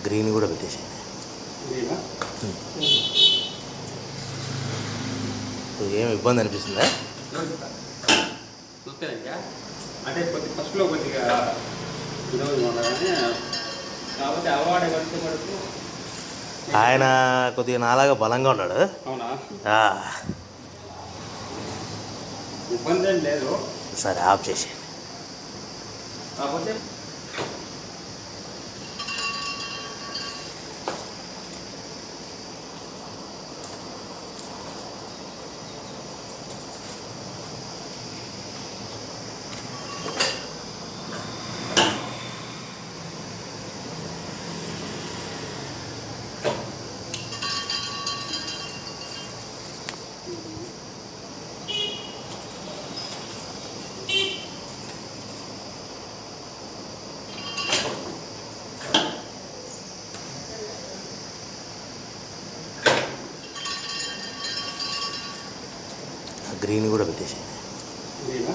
Green కూడా పెట్టేసేయండి ఇదేనా? ఇప్పుడు ఏం ఇబ్బంది అనిపిస్తుందా చూస్తానండి అంటే కొద్ది ఫస్ట్లో కొద్దిగా ఈరోజు కానీ కాబట్టి అలవాటు పడితే మటుకు ఆయన కొద్దిగా నాలాగా బలంగా ఉన్నాడు అవునా ఆ, ఇబ్బంది ఏం లేదు సరే ఆఫ్ చేసేయండి కాకపోతే గ్రీన్ కూడా పెట్టేసేయండి ఇదేనా?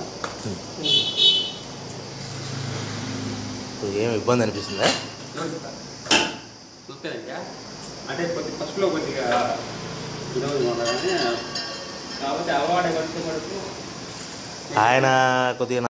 ఇప్పుడు ఏం ఇబ్బంది అనిపిస్తుందా చూస్తానండి అంటే కొద్ది ఫస్ట్లో కొద్దిగా ఈరోజు కానీ కాబట్టి అలవాటు పడితే మటుకు ఆయన కొద్దిగా